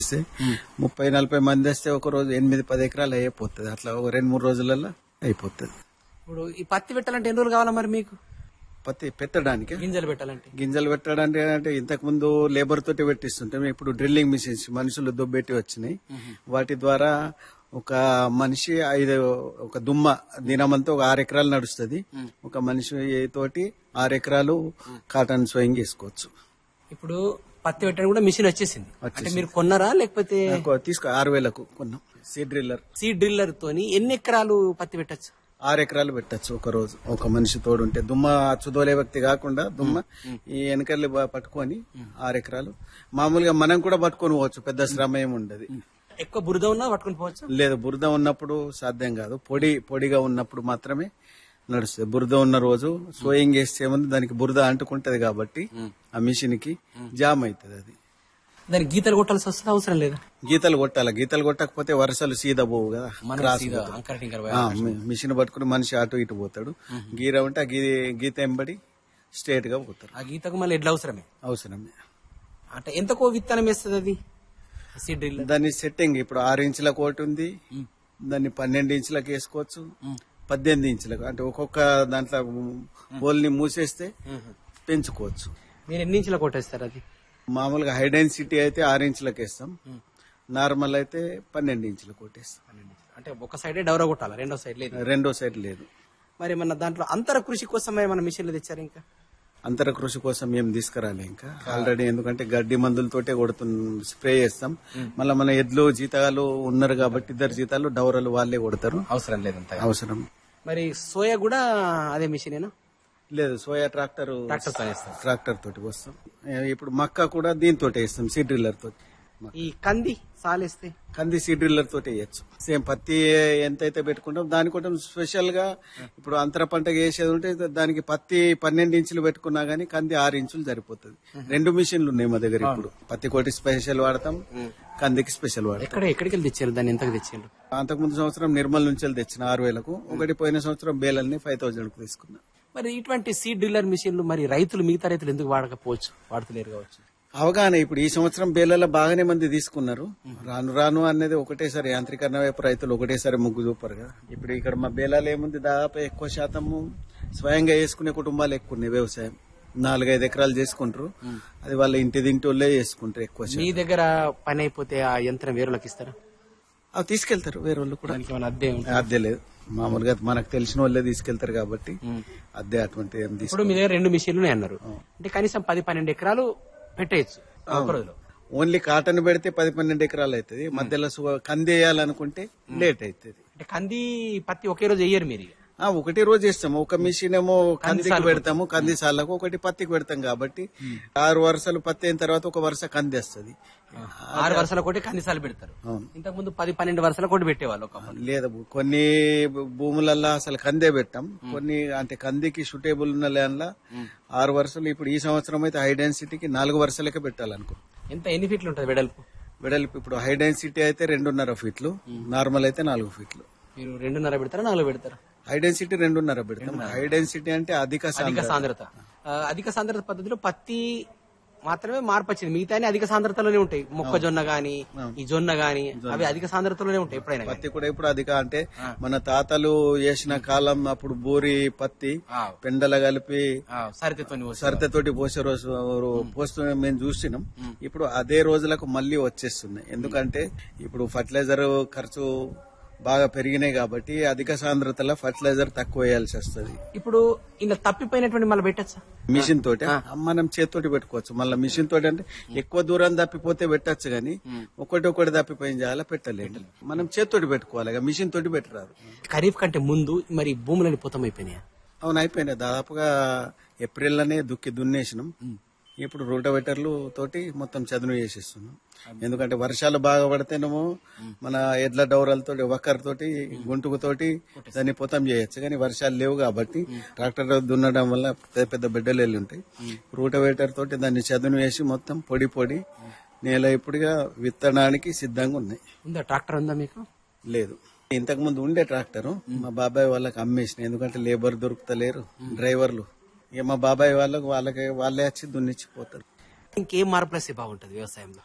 వస్తే ముప్పై నలభై మంది వస్తే ఒక రోజు ఎనిమిది పది ఎకరాలు అయిపోతుంది అట్లా ఒక రెండు మూడు రోజులలో అయిపోతుంది ఇప్పుడు ఈ పత్తి పెట్టాలంటే ఎన్ని రోజులు కావాలా మరి మీకు పత్తి పెట్టడానికి గింజలు పెట్టాలంటే గింజలు పెట్టడానికి అంటే ఇంతకు ముందు లేబర్ తోటి పెట్టిస్తుంటాం ఇప్పుడు డ్రిల్లింగ్ మిషన్స్ మనుషులు దొబ్బెట్టి వచ్చినాయి వాటి ద్వారా ఒక మనిషి ఐదు ఒక దుమ్మ దినమంతా ఒక ఆరు ఎకరాలు నడుస్తుంది ఒక మనిషి తోటి ఆరు ఎకరాలు కాటన్ స్వయం చేసుకోవచ్చు ఇప్పుడు పత్తి పెట్టడానికి కూడా మిషన్ వచ్చేసింది అంటే మీరు కొన్నారా లేకపోతే నాకు తీసుకో ఆరు వేలకు కొన్నాం సీడ్ డ్రిల్లర్ సీడ్ డ్రిల్లర్ తోని ఎన్ని ఎకరాలు పత్తి పెట్టచ్చు ఆరు ఎకరాలు పెట్టచ్చు ఒక రోజు ఒక మనిషి తోడు ఉంటే దుమ్మ అచ్చుదోలే వ్యక్తి కాకుండా దుమ్మ ఈ వెనకల్లి బ- పట్టుకొని ఆరు ఎకరాలు మామూలుగా మనం కూడా పట్టుకొని పోవచ్చు పెద్ద శ్రమ ఏమి ఉండదు ఎక్కువ బురద ఉన్నా పట్టుకుని పోవచ్చు లేదు బురద ఉన్నప్పుడు సాధ్యం కాదు పొడి పొడిగా ఉన్నప్పుడు మాత్రమే నడుస్తుంది బురద ఉన్న రోజు సోయింగ్ వేస్తే ముందు దానికి బురద అంటుకుంటది కాబట్టి ఆ మిషన్ కి జామ్ అవుతుంది అది దానికి గీతలు కొట్టాల్సి వస్తుంది అవసరం లేదా గీతలు కొట్టాలి గీతలు కొట్టకపోతే వరుసలు సీదా పోవు కదా క్రాస్ పోతాయి. అంకర టింకర ఆ, మి- మిషన్ పట్టుకుని మనిషి అటు ఇటు పోతాడు గీర ఉంటే ఆ గీ గీత ఎంబడి స్ట్రేట్ గా పోతారు ఆ గీతకు మళ్ళీ ఎడ్ల అవసరమే అవసరమే అంటే ఎంతకో విత్తనం వేస్తుంది అది సీడ్ డ్రిల్లర్ దాని సెట్టింగ్ ఇప్పుడు ఆరు ఇంచుల కోటి ఉంది దాన్ని పన్నెండు ఇంచులకు వేసుకోవచ్చు పద్దెనిమిది ఇంచులకు అంటే ఒక్కొక్క దాంట్లో హోల్ని మూసేస్తే పెంచుకోవచ్చు మీరు ఎన్ని ఇంచుల కొట్టేస్తారు అది మామూలుగా హై డెన్సిటీ అయితే ఆరు ఇంచులకు వేస్తాం నార్మల్ అయితే పన్నెండు ఇంచులకు కొట్టేస్తాం అంటే ఒక సైడే డౌరా కొట్టాలి రెండో సైడ్ లేదు రెండో సైడ్ లేదు మరి మన దాంట్లో అంతర కృషి కోసం మన మిషన్లు తెచ్చారు ఇంకా అంతర కృషి కోసం ఏం తీసుకురాలి ఇంకా ఆల్రెడీ ఎందుకంటే గడ్డి మందులతోటే కొడుతు స్ప్రే చేస్తాం మళ్ళీ మన ఎడ్లు జీతాలు ఉన్నారు కాబట్టి ఇద్దరు జీతాలు డౌరలు వాళ్ళే కొడతారు అవసరం లేదు అంత అవసరం మరి సోయా కూడా అదే మిషనేనా లేదు సోయా ట్రాక్టర్ ట్రాక్టర్ తో వేస్తారు ట్రాక్టర్ తోటి వస్తాం ఏ, ఇప్పుడు మక్క కూడా దీంతో వేస్తాం సీడ్ డ్రిల్లర్ తోటి ఈ కంది సాలేస్తే కంది సీడ్ డ్రిల్లర్ తోటి వేయచ్చు సేమ్ పత్తి ఎంతైతే పెట్టుకుంటాం దానికోసం స్పెషల్ గా ఇప్పుడు అంతర పంట వేసేది ఉంటే దానికి పత్తి పన్నెండు ఇంచులు పెట్టుకున్నా గానీ కంది ఆరు ఇంచులు సరిపోతుంది రెండు మిషన్లు ఉన్నాయి మా దగ్గర ఇప్పుడు పత్తి కోటి స్పెషల్ వాడతాం కందికి స్పెషల్ వాడతాం ఎక్కడ ఎక్కడికి వెళ్ళి తెచ్చారు దాన్ని ఎంతకు తెచ్చారు అంతకుముందు సంవత్సరం నిర్మల్ నుంచి వెళ్ళి తెచ్చిన ఆరు వేలకు ఒకటి పోయిన సంవత్సరం బేలల్ని ఫైవ్ థౌజండ్ కు తీసుకున్నా మరి ఇటువంటి సీడ్ డ్రిల్లర్ మిషన్లు మరి రైతులు మిగతా రైతులు ఎందుకు వాడకపోవచ్చు వాడతలేరు కావచ్చు అవగాహన ఇప్పుడు ఈ సంవత్సరం బేలలో బాగానే మంది తీసుకున్నారు రాను రాను అనేది ఒకటేసారి యాంత్రీకరణ వైపు రైతులు ఒకటేసారి ముగ్గు చూపారు కదా ఇప్పుడు ఇక్కడ మా బేలాలు ఏముంది దాదాపు ఎక్కువ శాతము స్వయంగా వేసుకునే కుటుంబాలు ఎక్కువ ఉన్నాయి వ్యవసాయం నాలుగైదు ఎకరాలు చేసుకుంటారు అది వాళ్ళ ఇంటి దింటోళ్ళే చేసుకుంటారు ఎక్కువ శాతం మీ దగ్గర పని అయిపోతే ఆ యంత్రం వేరులకు ఇస్తారా అవి తీసుకెళ్తారు వేరే వాళ్ళు కూడా దానికి ఏమైనా అద్దె ఉంటుంది అద్దె లేదు మామూలుగా మనకు తెలిసిన వాళ్ళే తీసుకెళ్తారు కాబట్టి అద్దె అటువంటి ఏం తీసుకు ఇప్పుడు మీ దగ్గర రెండు మిషన్లు అన్నారు అంటే కనీసం పది పన్నెండు ఎకరాలు పెట్టేయచ్చు ఒక రోజులో ఓన్లీ కాటన్ పెడితే పది పన్నెండు ఎకరాలు అవుతుంది మధ్యలో సు- కంది వేయాలనుకుంటే లేట్ అవుతుంది అంటే కంది పత్తి ఒకే రోజు వేయరు మీరు ఇక. ఆ ఒకటి రోజు ఇస్తాము ఒక మిషన్ ఏమో కందికి పెడతాము కంది సాలకు ఒకటి పత్తికి పెడతాం కాబట్టి ఆరు వరుసలు పత్తి అయిన తర్వాత ఒక వరుస కంది వస్తుంది ఆరు వరుసల కొట్టి కందిసాలు పెడతారు అవును. ఇంతకు ముందు పది పన్నెండు వరుసల కొట్టి పెట్టేవాళ్ళు ఒక లేదు కొన్ని భూములల్లో అసలు కందే పెట్టాం కొన్ని అంటే కందికి సూటేబుల్ ఉన్న ల్యాండ్ల ఆరు వరుసలు ఇప్పుడు ఈ సంవత్సరం అయితే హై డెన్సిటీకి నాలుగు వరుసలకే పెట్టాలనుకో ఎంత ఎన్ని ఫీట్లు ఉంటుంది వెడల్పు వెడల్పు ఇప్పుడు హై డెన్సిటీ అయితే రెండున్నర ఫీట్లు నార్మల్ అయితే నాలుగు ఫీట్లు మీరు రెండున్నర పెడతారా నాలుగు పెడతారా హై డెన్సిటీ రెండున్నర పెడతాం హై డెన్సిటీ అంటే అధిక అధిక సాంద్రత. సాంద్రత ఆ, అధిక సాంద్రత పద్ధతిలో పత్తి మాత్రమే మార్పు వచ్చింది మిగతా అధిక సాంద్రతలోనే ఉంటాయి మొక్కజొన్న గాని ఈ జొన్న గాని అవి అధిక సాంద్రతలోనే ఉంటాయి ఎప్పుడైనా గానీ. పత్తి కూడా ఇప్పుడు అధిక అంటే మన తాతలు వేసిన కాలం అప్పుడు బూరి పత్తి ఆ, పెండల కలిపి ఆ, సరితతోని పోసి. సరితతోటి పోసే రోజు పోస్తూ మేము చూసినాం ఇప్పుడు అదే రోజులకు మళ్ళీ వచ్చేస్తున్నాయి ఎందుకంటే ఇప్పుడు ఫర్టిలైజర్ ఖర్చు బాగా పెరిగినాయి కాబట్టి అధిక సాంద్రతలో ఫర్టిలైజర్ తక్కువ వేయాల్సి వస్తుంది ఇప్పుడు ఇలా తప్పిపోయినటువంటి మళ్ళీ పెట్టచ్చా మిషన్ తోటి మనం చేతితోటి పెట్టుకోవచ్చు మళ్ళీ మిషన్ తోటి అంటే ఎక్కువ దూరం తప్పిపోతే పెట్టచ్చు గానీ ఒకటి ఒకటి తప్పిపోయిన చేయాలి పెట్టలేదు మనం చేతితోటి పెట్టుకోవాలి ఇక మిషన్ తోటి పెట్టరాదు ఖరీఫ్ కంటే ముందు మరి భూములని పుతం అయిపోయినాయా అవును అయిపోయినాయి దాదాపుగా ఏప్రిల్లోనే దుక్కి దున్నేసినాం ఇప్పుడు రోటోవేటర్లు తోటి మొత్తం చదును చేసేస్తున్నాం ఎందుకంటే వర్షాలు బాగా పడితేనేమో మన ఎడ్ల డౌరలతో తోటి గుంటుకుతోటి దాన్ని పొతం చేయొచ్చు కానీ వర్షాలు లేవు కాబట్టి ట్రాక్టర్ దున్నడం వల్ల పెద్ద పెద్ద బిడ్డలు వెళ్ళి ఉంటాయి రోటోవేటర్ తోటి దాన్ని చదును వేసి మొత్తం పొడి పొడి నేల ఇప్పుడుగా విత్తనానికి సిద్ధంగా ఉన్నాయి ఉందా ట్రాక్టర్ ఉందా మీకు లేదు ఇంతకు ముందు ఉండే ట్రాక్టర్ మా బాబాయ్ వాళ్ళకి అమ్మేసిన ఎందుకంటే లేబర్ దొరుకుతలేరు డ్రైవర్లు ఇక మా బాబాయ్ వాళ్ళకి వాళ్ళకి వాళ్ళే వచ్చి దున్నిచ్చిపోతారు ఇంకేం మార్పులు వస్తే బాగుంటది వ్యవసాయంలో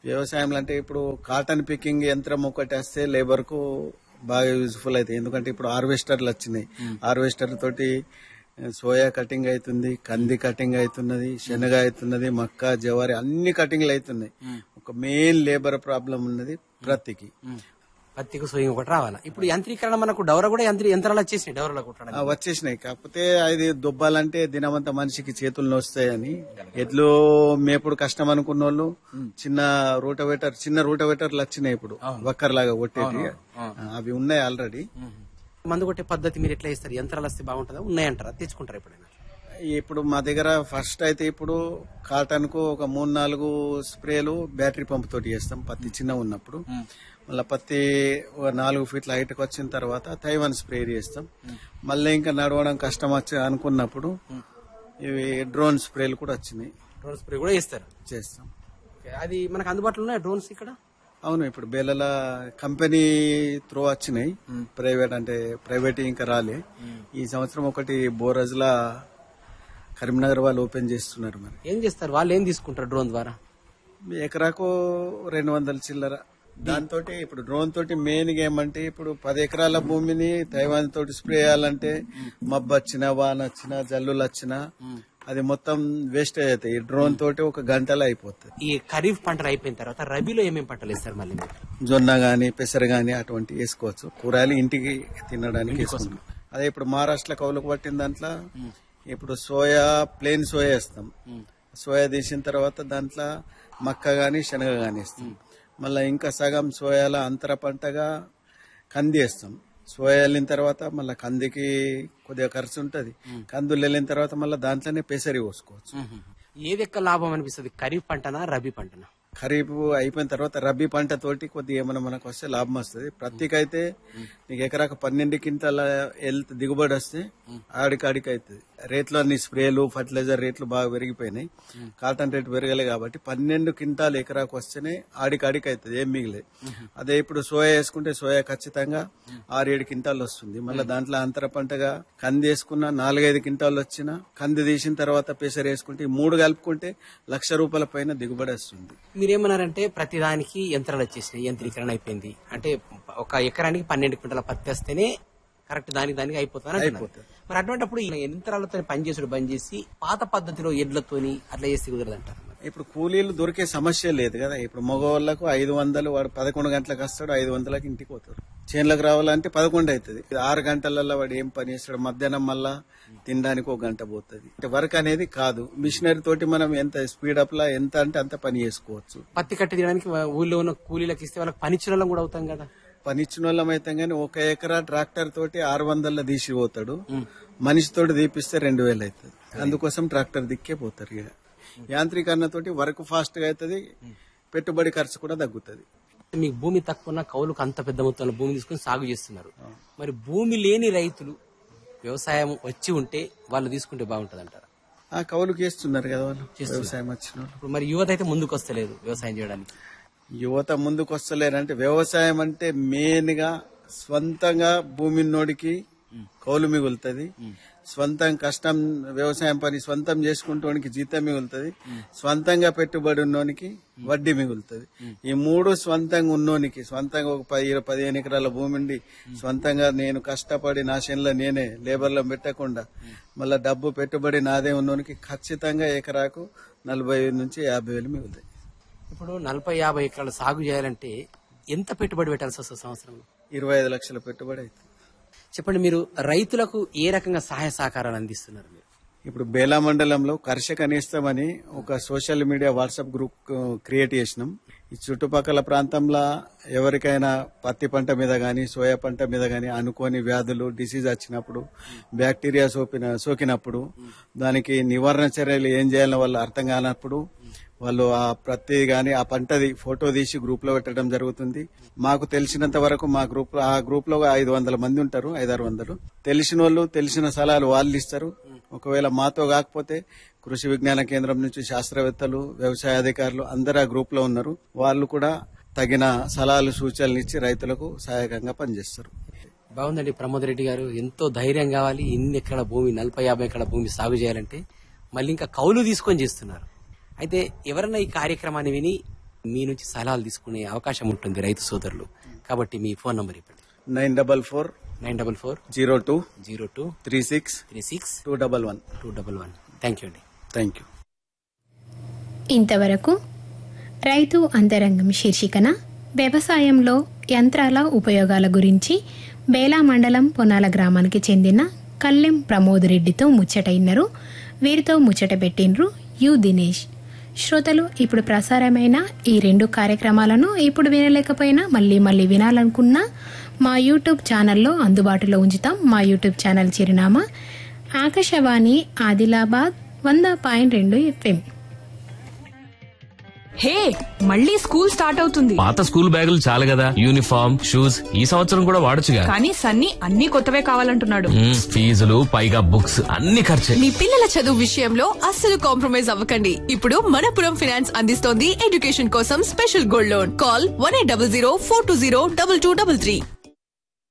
వ్యవసాయంలో అంటే ఇప్పుడు కాటన్ పికింగ్ యంత్రం ఒకటి వస్తే లేబర్ కు బాగా యూజ్ఫుల్ అవుతాయి ఎందుకంటే ఇప్పుడు హార్వెస్టర్లు వచ్చినాయి హార్వెస్టర్ తోటి సోయా కటింగ్ అవుతుంది కంది కటింగ్ అవుతున్నది శనగ అవుతున్నది మక్క జవారి అన్ని కటింగ్లు అవుతున్నాయి ఒక మెయిన్ లేబర్ ప్రాబ్లం ఉన్నది ప్రతికి పత్తికి సోయింగ్ ఒకటి రావాలా ఇప్పుడు యంత్రీకరణ మనకు డౌర కూడా యంత్ర యంత్రాలు వచ్చేసినాయి డౌరలో కుట్టడం ఆ, వచ్చేసినాయి కాకపోతే అది దుబ్బాలంటే దినమంతా మనిషికి చేతులు నొస్తాయని ఎట్లు మేపుడు కష్టం అనుకున్న వాళ్ళు చిన్న రూటవేటర్ చిన్న రూటవేటర్లు వచ్చినాయి ఇప్పుడు వక్కర్ లాగా కొట్టేటి అవి ఉన్నాయి ఆల్రెడీ మందు కొట్టే పద్ధతి మీరు ఎట్లా ఇస్తారు యంత్రాలు వస్తే బాగుంటుందా ఉన్నాయంటారా తెచ్చుకుంటారా ఎప్పుడైనా ఇప్పుడు మా దగ్గర ఫస్ట్ అయితే ఇప్పుడు కాటన్ కు ఒక మూడు నాలుగు స్ప్రేలు బ్యాటరీ పంప్ తోటి చేస్తాం పత్తి చిన్న ఉన్నప్పుడు మళ్ళీ పత్తి ఒక నాలుగు ఫీట్ల హైట్కి వచ్చిన తర్వాత తైవాన్ స్ప్రే చేస్తాం మళ్ళీ ఇంకా నడవడం కష్టం వచ్చి అనుకున్నప్పుడు ఇవి డ్రోన్ స్ప్రేలు కూడా వచ్చినాయి డ్రోన్ స్ప్రే కూడా చేస్తారు చేస్తాం ఓకే. అది మనకు అందుబాటులో ఉన్నాయి డ్రోన్స్ ఇక్కడ అవును ఇప్పుడు బేలల కంపెనీ త్రూ వచ్చినాయి ప్రైవేట్ అంటే ప్రైవేట్ ఇంకా రాలే ఈ సంవత్సరం ఒకటి బోరజ్లా కరీంనగర్ వాళ్ళు ఓపెన్ చేస్తున్నారు మరి ఏం చేస్తారు వాళ్ళు ఏం తీసుకుంటారు డ్రోన్ ద్వారా ఎకరాకు రెండు వందల చిల్లర దాంతో ఇప్పుడు డ్రోన్ తోటి మెయిన్ గా ఏమంటే ఇప్పుడు పది ఎకరాల భూమిని తైవాన్ తోటి స్ప్రే చేయాలంటే మబ్బు వచ్చినా వాన వచ్చినా జల్లులు వచ్చినా అది మొత్తం వేస్ట్ అవుతాయి ఈ డ్రోన్ తోటి ఒక గంటలో అయిపోతుంది ఈ ఖరీఫ్ పంటలు అయిపోయిన తర్వాత రబీలో ఏమేమి పంటలు వేస్తారు మళ్ళీ మీరు జొన్న గాని పెసర గాని అటువంటి వేసుకోవచ్చు కూరగాయలు ఇంటికి తినడానికి వేసుకుంటాం అదే ఇప్పుడు మహారాష్ట్ర కౌలుకు పట్టిన దాంట్లో ఇప్పుడు సోయా ప్లేన్ సోయా వేస్తాం సోయా తీసిన తర్వాత దాంట్లో మక్క గాని శనగ గాని వేస్తాం మళ్ళీ ఇంకా సగం సోయాల అంతర పంటగా కంది వేస్తాం సోయా వెళ్ళిన తర్వాత మళ్ళీ కందికి కొద్దిగా ఖర్చు ఉంటది కందులు వెళ్ళిన తర్వాత మళ్ళీ దాంట్లోనే పెసరి పోసుకోవచ్చు ఏది ఎక్కువ లాభం అనిపిస్తుంది ఖరీఫ్ పంటనా రబీ పంటనా ఖరీఫ్ అయిపోయిన తర్వాత రబీ పంట తోటి కొద్దిగా ఏమైనా మనకు వస్తే లాభం వస్తుంది ప్రతికైతే నీకు ఎకరాకు పన్నెండు క్వింటాల హెల్త్ దిగుబడి వస్తే ఆడికి ఆడికి అవుతుంది రేట్లు అన్ని స్ప్రేలు ఫర్టిలైజర్ రేట్లు బాగా పెరిగిపోయినాయి కాటన్ రేట్ పెరగలే కాబట్టి పన్నెండు క్వింటాల్ ఎకరాకు వస్తేనే ఆడికి ఆడికి అవుతుంది ఏం మిగిలే అదే ఇప్పుడు సోయా వేసుకుంటే సోయా ఖచ్చితంగా ఆరు ఏడు క్వింటాల్ వస్తుంది మళ్ళీ దాంట్లో అంతర పంటగా కంది వేసుకున్న నాలుగైదు క్వింటాల్ వచ్చిన కంది తీసిన తర్వాత పెసర వేసుకుంటే ఈ మూడు కలుపుకుంటే లక్ష రూపాయల పైన దిగుబడి వస్తుంది మీరేమన్నారంటే ప్రతిదానికి యంత్రాలు వచ్చేసినాయి యంత్రీకరణ అయిపోయింది అంటే ఒక ఎకరానికి పన్నెండు క్వింటల పత్తి వస్తేనే కరెక్ట్ దానికి దానికి అయిపోతాను అయిపోతుంది. మరి అటువంటిప్పుడు ఈ యంత్రాలతో పనిచేసుడు బంద్ చేసి పాత పద్ధతిలో ఎడ్లతోని అట్లా చేస్తే కుదరదంటారు మరి. ఇప్పుడు కూలీలు దొరికే సమస్య లేదు కదా ఇప్పుడు మగవాళ్ళకు ఐదు వందలు వాడు పదకొండు గంటలకు వస్తాడు ఐదు వందలకి ఇంటికి పోతాడు చేనులకు రావాలంటే పదకొండు అవుతుంది ఆరు గంటలలో వాడు ఏం పని చేస్తాడు మధ్యాహ్నం మళ్ళా తినడానికి ఒక గంట పోతుంది అంటే వర్క్ అనేది కాదు మిషనరీ తోటి మనం ఎంత స్పీడ్ అప్ లా ఎంత అంటే అంత పని చేసుకోవచ్చు పత్తి కట్టి తీయడానికి ఊళ్ళో ఉన్న కూలీలకు ఇస్తే వాళ్ళకి పనిచ్చిన కూడా అవుతాం కదా పని ఇచ్చిన వాళ్ళం అయితే గానీ ఒక ఎకరా ట్రాక్టర్ తోటి ఆరు వందల తీసి పోతాడు మనిషి తోటి తీపిస్తే రెండు వేలు అవుతుంది అందుకోసం ట్రాక్టర్ దిక్కే పోతారు ఇక యాంత్రీకరణ తోటి వర్క్ ఫాస్ట్ గా అవుతుంది పెట్టుబడి ఖర్చు కూడా తగ్గుతుంది మీకు భూమి తక్కువ ఉన్న కౌలుకు అంత పెద్ద మొత్తంలో భూమి తీసుకుని సాగు చేస్తున్నారు మరి భూమి లేని రైతులు వ్యవసాయం వచ్చి ఉంటే వాళ్ళు తీసుకుంటే బాగుంటది అంటారు ఆ కౌలుకి వేస్తున్నారు కదా వాళ్ళు వ్యవసాయం వచ్చిన వాళ్ళు. ఇప్పుడు మరి యువత అయితే ముందుకు వస్తలేదు వ్యవసాయం చేయడానికి యువత ముందుకు వస్తలేరంటే వ్యవసాయం అంటే మెయిన్ గా స్వంతంగా భూమి నోడికి కౌలు మిగులుతుంది స్వంతం కష్టం వ్యవసాయం పని స్వంతం చేసుకుంటోనికి జీతం మిగులుతుంది స్వంతంగా పెట్టుబడి ఉన్నోనికి వడ్డీ మిగులుతుంది ఈ మూడు స్వంతంగా ఉన్నోనికి స్వంతంగా ఒక పది ఇరవై పదిహేను ఎకరాల భూమి ఉండి స్వంతంగా నేను కష్టపడి నా చేనులో నేనే లేబర్లో పెట్టకుండా మళ్ళా డబ్బు పెట్టుబడి నాదే ఉన్నోనికి ఖచ్చితంగా ఎకరాకు నలభై ఐదు నుంచి యాభై వేలు మిగులుతాయి ఇప్పుడు నలభై యాభై ఎకరాల సాగు చేయాలంటే ఎంత పెట్టుబడి పెట్టాల్సి వస్తుంది సంవత్సరంలో ఇరవై ఐదు లక్షల పెట్టుబడి అవుతుంది చెప్పండి మీరు రైతులకు ఏ రకంగా సహాయ సహకారాలు అందిస్తున్నారు మీరు ఇప్పుడు బేలా మండలంలో కర్షక నేస్తమని ఒక సోషల్ మీడియా వాట్సాప్ గ్రూప్ ఆ, క్రియేట్ చేసినాం ఈ చుట్టుపక్కల ప్రాంతంలో ఎవరికైనా పత్తి పంట మీద గాని సోయా పంట మీద గాని అనుకోని వ్యాధులు డిసీజ్ వచ్చినప్పుడు బ్యాక్టీరియా సోకిన సోకినప్పుడు దానికి నివారణ చర్యలు ఏం చేయాలని వాళ్ళు అర్థం కానప్పుడు వాళ్ళు ఆ ప్రతి గాని ఆ పంటది ఫోటో తీసి గ్రూప్ లో పెట్టడం జరుగుతుంది మాకు తెలిసినంత వరకు మా గ్రూప్ ఆ గ్రూప్ లో ఐదు వందల మంది ఉంటారు ఐదారు వందలు తెలిసిన వాళ్ళు తెలిసిన సలహాలు వాళ్ళు ఇస్తారు ఒకవేళ మాతో కాకపోతే కృషి విజ్ఞాన కేంద్రం నుంచి శాస్త్రవేత్తలు వ్యవసాయ అధికారులు అందరు ఆ గ్రూప్ లో ఉన్నారు వాళ్ళు కూడా తగిన సలహాలు సూచనలు ఇచ్చి రైతులకు సహాయకంగా పనిచేస్తారు బాగుందండి ప్రమోద్ రెడ్డి గారు ఎంతో ధైర్యం కావాలి ఇన్ని ఎకరాల భూమి నలభై యాభై ఎకరాల భూమి సాగు చేయాలంటే మళ్ళీ ఇంకా కౌలు తీసుకొని చేస్తున్నారు అయితే ఎవరన్నా ఈ కార్యక్రమాన్ని విని మీ నుంచి సలహాలు తీసుకునే అవకాశం ఉంటుంది రైతు సోదరులు కాబట్టి మీ ఫోన్ నంబర్ ఇవ్వండి nine double four nine double four zero two zero two three six three six two double one two double one thank you అండి థ్యాంక్ యూ ఇంతవరకు రైతు అంతరంగం శీర్షికన వ్యవసాయంలో యంత్రాల ఉపయోగాల గురించి బేలా మండలం పొనాల గ్రామానికి చెందిన కల్లెం ప్రమోద్ రెడ్డితో ముచ్చటైనరు వీరితో ముచ్చట పెట్టినరు యు దినేష్ శ్రోతలు ఇప్పుడు ప్రసారమైన ఈ రెండు కార్యక్రమాలను ఇప్పుడు వినలేకపోయినా మళ్ళీ మళ్ళీ వినాలనుకున్నా మా యూట్యూబ్ ఛానల్లో అందుబాటులో ఉంచుతాం మా యూట్యూబ్ ఛానల్ చిరునామా ఆకాశవాణి ఆదిలాబాద్ వంద పాయింట్ రెండు ఎఫ్ఎం హే మళ్ళీ స్కూల్ స్టార్ట్ అవుతుంది పాత స్కూల్ బ్యాగులు చాలు కదా యూనిఫామ్ షూస్ ఈ సంవత్సరం కూడా వాడొచ్చుగా కానీ సన్నీ అన్ని కొత్తవే కావాలంటున్నాడు మ్మ్, ఫీజులు పైగా బుక్స్ అన్ని ఖర్చే మీ పిల్లల చదువు విషయంలో అస్సలు కాంప్రమైజ్ అవ్వకండి ఇప్పుడు మనపురం ఫైనాన్స్ అందిస్తోంది ఎడ్యుకేషన్ కోసం special gold loan call one eight double zero four two zero double two double three